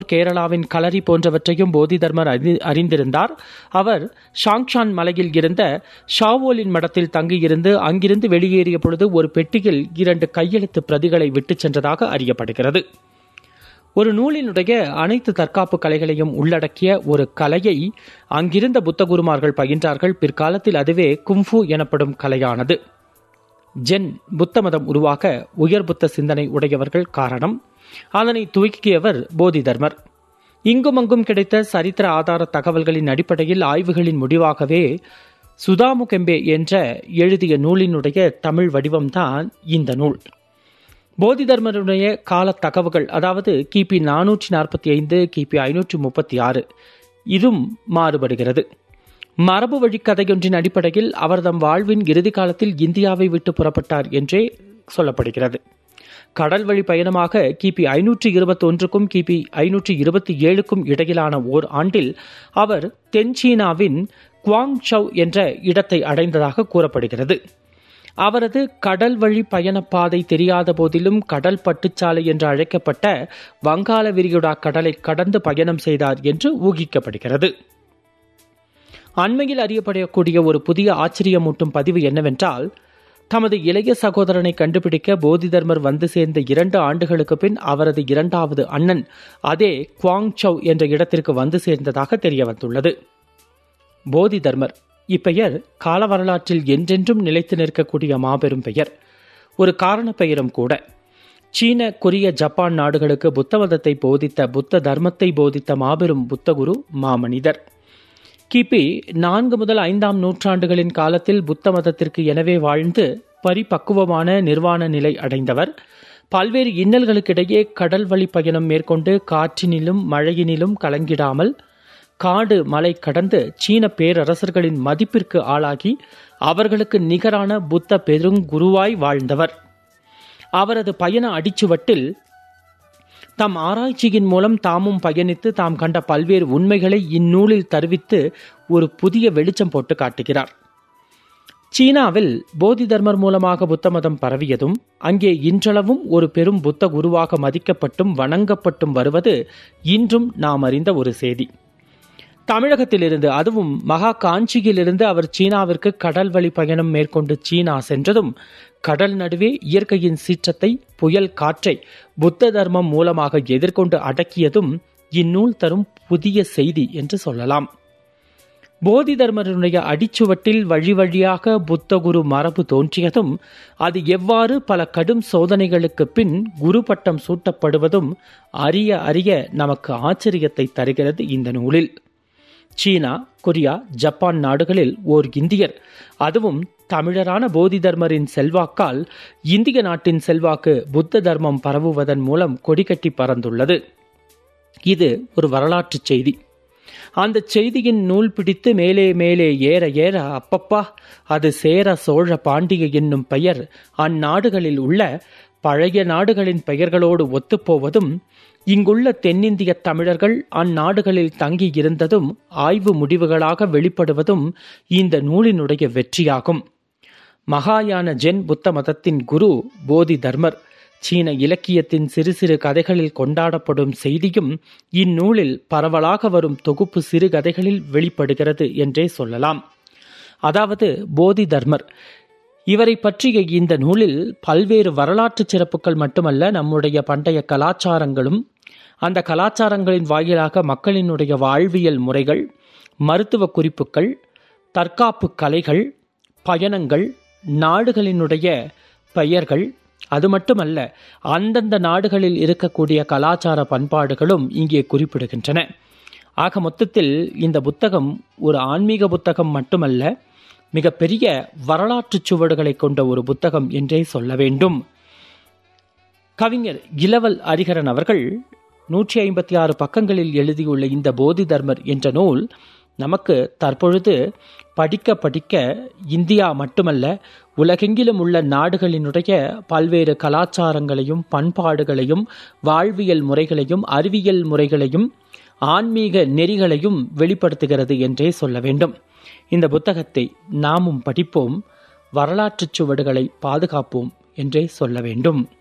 கேரளாவின் களரி போன்றவற்றையும் போதி தர்மர் அறி- அறிந்திருந்தார் அவர் ஷாங்ஷான் மலையில் இருந்த ஷாவோலின் மடத்தில் தங்கியிருந்து அங்கிருந்து வெளியேறிய பொழுது ஒரு பெட்டியில் இரண்டு கையெழுத்து பிரதிகளை விட்டுச் சென்றதாக அறியப்படுகிறது ஒரு நூலினுடைய அனைத்து தற்காப்பு கலைகளையும் உள்ளடக்கிய ஒரு கலையை அங்கிருந்த புத்தகுருமார்கள் பயின்றார்கள் பிற்காலத்தில் அதுவே கும்ஃபு எனப்படும் கலையானது ஜென் புத்த மதம் உருவாக உயர் புத்த சிந்தனை உடையவர்கள் காரணம் அதனை துவக்கியவர் போதி தர்மர் இங்குமங்கும் கிடைத்த சரித்திர ஆதார தகவல்களின் அடிப்படையில் ஆய்வுகளின் முடிவாகவே சுதாமுகெம்பே என்ற எழுதிய நூலினுடைய தமிழ் வடிவம்தான் இந்த நூல் போதி தர்மருடைய கால தகவல்கள் அதாவது கிபி நானூற்றி நாற்பத்தி ஐந்து கிபி ஐநூற்றி முப்பத்தி ஆறு இதுவும் மாறுபடுகிறது மரபு வழி கதையொன்றின் அடிப்படையில் அவர் தம் வாழ்வின் இறுதி காலத்தில் இந்தியாவை விட்டு புறப்பட்டார் என்றே சொல்லப்படுகிறது கடல் வழி பயணமாக கிபி ஐநூற்றி இருபத்தொன்றுக்கும் கிபி ஐநூற்றி இருபத்தி ஏழுக்கும் இடையிலான ஓர் ஆண்டில் அவர் தென் சீனாவின் குவாங்சவ் என்ற இடத்தை அடைந்ததாக கூறப்படுகிறது அவரது கடல் வழி பயணப்பாதை தெரியாத போதிலும் கடல் பட்டுச்சாலை என்று அழைக்கப்பட்ட வங்காள விரிகுடா கடலை கடந்து பயணம் செய்தார் என்று ஊகிக்கப்படுகிறது அண்மையில் அறியப்படக்கூடிய ஒரு புதிய ஆச்சரியமூட்டும் பதிவு என்னவென்றால் தமது இளைய சகோதரனை கண்டுபிடிக்க போதி தர்மர் வந்து சேர்ந்த இரண்டு ஆண்டுகளுக்கு பின் அவரது இரண்டாவது அண்ணன் அதே குவாங்சவ் என்ற இடத்திற்கு வந்து சேர்ந்ததாக தெரிய வந்துள்ளது போதி தர்மர் இப்பெயர் கால வரலாற்றில் என்றென்றும் நிலைத்து நிற்கக்கூடிய மாபெரும் பெயர் ஒரு காரண பெயரும் கூட சீன கொரிய ஜப்பான் நாடுகளுக்கு புத்த மதத்தை போதித்த புத்த தர்மத்தை போதித்த மாபெரும் புத்தகுரு மாமனிதர் கிபி நான்கு முதல் ஐந்தாம் நூற்றாண்டுகளின் காலத்தில் புத்த மதத்திற்கு எனவே வாழ்ந்து பரிபக்குவமான நிர்வாண நிலை அடைந்தவர் பல்வேறு இன்னல்களுக்கிடையே கடல் வழி பயணம் மேற்கொண்டு காற்றினிலும் மழையினிலும் கலங்கிடாமல் காடு மலை கடந்து சீன பேரரசர்களின் மதிப்பிற்கு ஆளாகி அவர்களுக்கு நிகரான புத்த பெருங்குருவாய் வாழ்ந்தவர் அவரது பயண அடிச்சுவட்டில் தம் ஆராய்ச்சியின் மூலம் தாமும் பயணித்து தாம் கண்ட பல்வேறு உண்மைகளை இந்நூலில் தருவித்து ஒரு புதிய வெளிச்சம் போட்டு காட்டுகிறார் சீனாவில் போதி தர்மர் மூலமாக புத்த மதம் பரவியதும் அங்கே இன்றளவும் ஒரு பெரும் புத்த குருவாக மதிக்கப்பட்டும் வணங்கப்பட்டும் வருவது இன்றும் நாம் அறிந்த ஒரு செய்தி தமிழகத்திலிருந்து அதுவும் மகா காஞ்சியிலிருந்து அவர் சீனாவிற்கு கடல் வழி பயணம் மேற்கொண்டு சீனா சென்றதும் கடல் நடுவே இயற்கையின் சீற்றத்தை புயல் காற்றை புத்த தர்மம் மூலமாக எதிர்கொண்டு அடக்கியதும் இந்நூல் தரும் புதிய செய்தி என்று சொல்லலாம் போதி தர்மருடைய அடிச்சுவட்டில் வழி வழியாக புத்தகுரு மரபு தோன்றியதும் அது எவ்வாறு பல கடும் சோதனைகளுக்கு பின் குரு பட்டம் சூட்டப்படுவதும் அறிய அறிய நமக்கு ஆச்சரியத்தை தருகிறது இந்த நூலில் சீனா கொரியா ஜப்பான் நாடுகளில் ஓர் இந்தியர் அதுவும் தமிழரான போதி தர்மரின் செல்வாக்கால் இந்திய நாட்டின் செல்வாக்கு புத்த தர்மம் பரவுவதன் மூலம் கொடிகட்டி பறந்துள்ளது இது ஒரு வரலாற்று செய்தி அந்த செய்தியின் நூல் பிடித்து மேலே மேலே ஏற ஏற அப்பப்பா அது சேர சோழ பாண்டிய என்னும் பெயர் அந்நாடுகளில் உள்ள பழைய நாடுகளின் பெயர்களோடு ஒத்துப்போவதும் இங்குள்ள தென்னிந்திய தமிழர்கள் அந்நாடுகளில் தங்கி இருந்ததும் ஆய்வு முடிவுகளாக வெளிப்படுவதும் இந்த நூலினுடைய வெற்றியாகும் மகாயான ஜென் புத்த மதத்தின் குரு போதி தர்மர் சீன இலக்கியத்தின் சிறு சிறு கதைகளில் கொண்டாடப்படும் செய்தியும் இந்நூலில் பரவலாக வரும் தொகுப்பு சிறு கதைகளில் வெளிப்படுகிறது என்றே சொல்லலாம் அதாவது போதி தர்மர் இவரை பற்றிய இந்த நூலில் பல்வேறு வரலாற்று சிறப்புகள் மட்டுமல்ல நம்முடைய பண்டைய கலாச்சாரங்களும் அந்த கலாச்சாரங்களின் வாயிலாக மக்களினுடைய வாழ்வியல் முறைகள் மருத்துவ குறிப்புகள் தற்காப்பு கலைகள் பயணங்கள் நாடுகளினுடைய பெயர்கள் அது மட்டுமல்ல அந்தந்த நாடுகளில் இருக்கக்கூடிய கலாச்சார பண்பாடுகளும் இங்கே குறிப்பிடுகின்றன ஆக மொத்தத்தில் இந்த புத்தகம் ஒரு ஆன்மீக புத்தகம் மட்டுமல்ல மிகப்பெரிய வரலாற்று சுவடுகளை கொண்ட ஒரு புத்தகம் என்றே சொல்ல வேண்டும் கவிஞர் இளவல் அரிகரன் அவர்கள் நூற்றி ஐம்பத்தி ஆறு பக்கங்களில் எழுதியுள்ள இந்த போதி தர்மர் என்ற நூல் நமக்கு தற்பொழுது படிக்க படிக்க இந்தியா மட்டுமல்ல உலகெங்கிலும் உள்ள நாடுகளினுடைய பல்வேறு கலாச்சாரங்களையும் பண்பாடுகளையும் வாழ்வியல் முறைகளையும் அறிவியல் முறைகளையும் ஆன்மீக நெறிகளையும் வெளிப்படுத்துகிறது என்றே சொல்ல வேண்டும் இந்த புத்தகத்தை நாமும் படிப்போம் வரலாற்றுச் சுவடுகளை பாதுகாப்போம் என்றே சொல்ல வேண்டும்